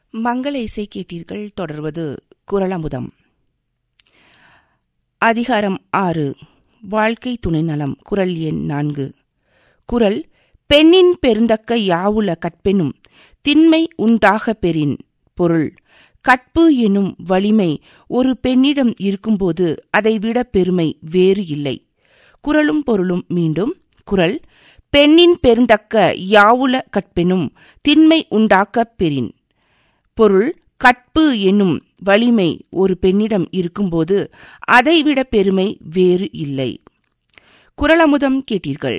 மங்கள இசை கேட்டீர்கள் தொடர்வது குரலமுதம் அதிகாரம் ஆறு வாழ்க்கை துணை நலம் குரல் எண் நான்கு குரல் பெண்ணின் பெருந்தக்க யாவுல கற்பெனும் திண்மை உண்டாக பெறின் பொருள் கற்பு எனும் வலிமை ஒரு பெண்ணிடம் இருக்கும்போது அதைவிட பெருமை வேறு இல்லை குரலும் பொருளும் மீண்டும் குரல் பெண்ணின் பெருந்தக்க யாவுல கற்பெனும் திண்மை உண்டாக்கப் பெறின் பொருள் கற்பு என்னும் வலிமை ஒரு பெண்ணிடம் இருக்கும்போது அதைவிட பெருமை வேறு இல்லை குரலமுதம் கேட்டீர்கள்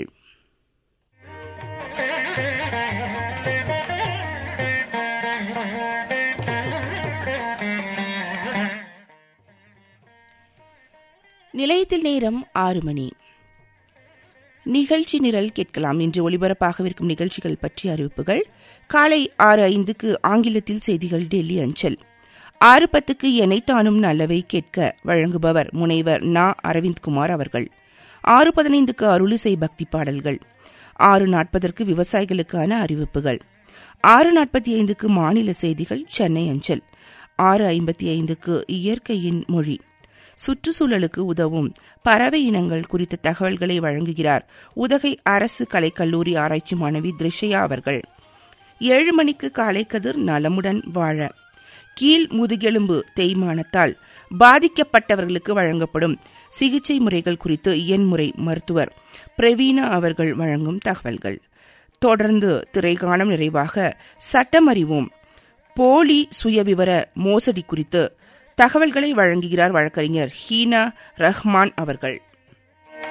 நிலையத்தில் நேரம் ஆறு மணி நிகழ்ச்சி நிரல் கேட்கலாம் இன்று ஒலிபரப்பாகவிருக்கும் நிகழ்ச்சிகள் பற்றிய அறிவிப்புகள் காலை ஆறு ஐந்துக்கு ஆங்கிலத்தில் செய்திகள் டெல்லி அஞ்சல் ஆறு பத்துக்கு எனைத்தானும் நல்லவை கேட்க வழங்குபவர் முனைவர் நா அரவிந்த்குமார் அவர்கள் ஆறு பதினைந்துக்கு அருளிசை பக்தி பாடல்கள் ஆறு நாற்பதற்கு விவசாயிகளுக்கான அறிவிப்புகள் ஆறு நாற்பத்தி ஐந்துக்கு மாநில செய்திகள் சென்னை அஞ்சல் ஆறு ஐம்பத்தி ஐந்துக்கு இயற்கையின் மொழி சுற்றுச்சூழலுக்கு உதவும் பறவை இனங்கள் குறித்த தகவல்களை வழங்குகிறார் உதகை அரசு கலைக்கல்லூரி ஆராய்ச்சி மாணவி திருஷயா அவர்கள் ஏழு மணிக்கு காலை கதிர் நலமுடன் வாழ கீழ் முதுகெலும்பு தேய்மானத்தால் பாதிக்கப்பட்டவர்களுக்கு வழங்கப்படும் சிகிச்சை முறைகள் குறித்து இயன்முறை மருத்துவர் பிரவீனா அவர்கள் வழங்கும் தகவல்கள் தொடர்ந்து திரைகாணம் நிறைவாக சட்டமறிவோம் போலி சுயவிவர மோசடி குறித்து தகவல்களை வழங்குகிறார் வழக்கறிஞர் ஹீனா ரஹ்மான் அவர்கள்